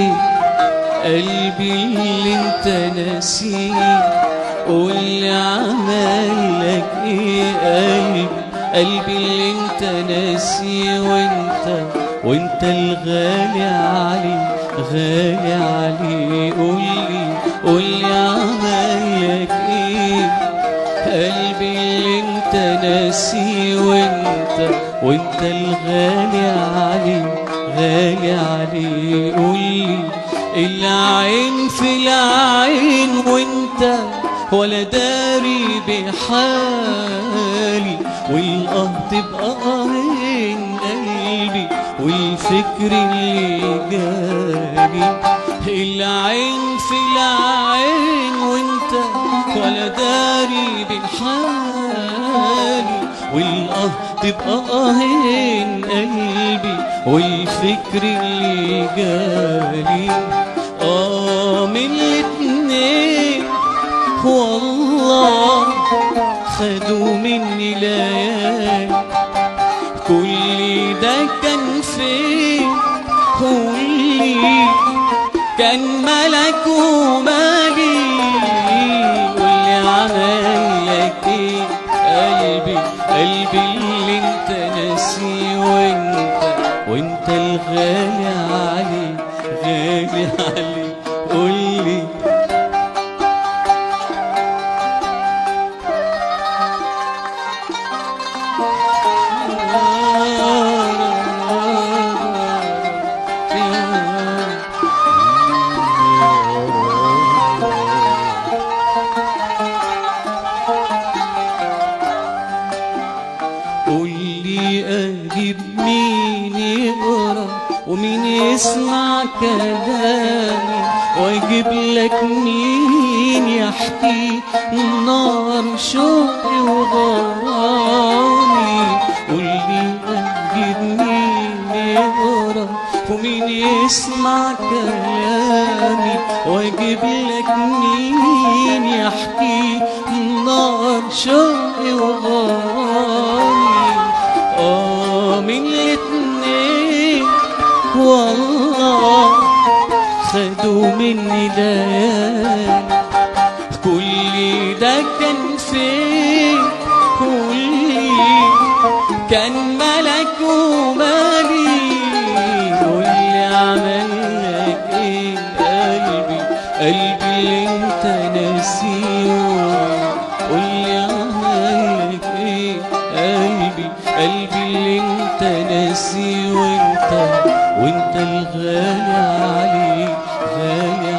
ايه قلبي اللي انت ناسيه قولي عملك ايه قلبي قلبي اللي انت ناسيه وانت وانت الغالي عليه غالي عليه قولي قولي عملك ايه قلبي اللي انت ناسيه وانت وانت الغالي عليه غالي عليه قولي العين في العين وانت ولا داري بحالي والاه تبقى قهرين قلبي والفكر اللي جالي العين في العين وانت ولا داري بحالي والاه تبقى قهرين قلبي والفكر اللي جالي اه من الاتنين والله خدوا مني ليالي كل ده كان فين قولي كان ملك ومالي واللي عملك ايه قلبي قلبي اللي انت ناسيه وانت وانت الغالي عليه غالي عليه قولي قولي اجيب مين يقرا ومين يسمع كلامي واجيب لك مين يحكي نار شوقي وغرامي قولي اجيب مين يقرا ومين يسمع كلامي واجيب لك مين يحكي نار شوقي وغرامي اه من الاتنين والله خدوا مني ليالي كل ده كان فين كل كان ملك ومالي واللي عمل لك ايه قلبي قلبي اللي انت ناسيه واللي عمل لك ايه قلبي قلبي اللي انت ناسيه وانت وانت الغالي عليه غالي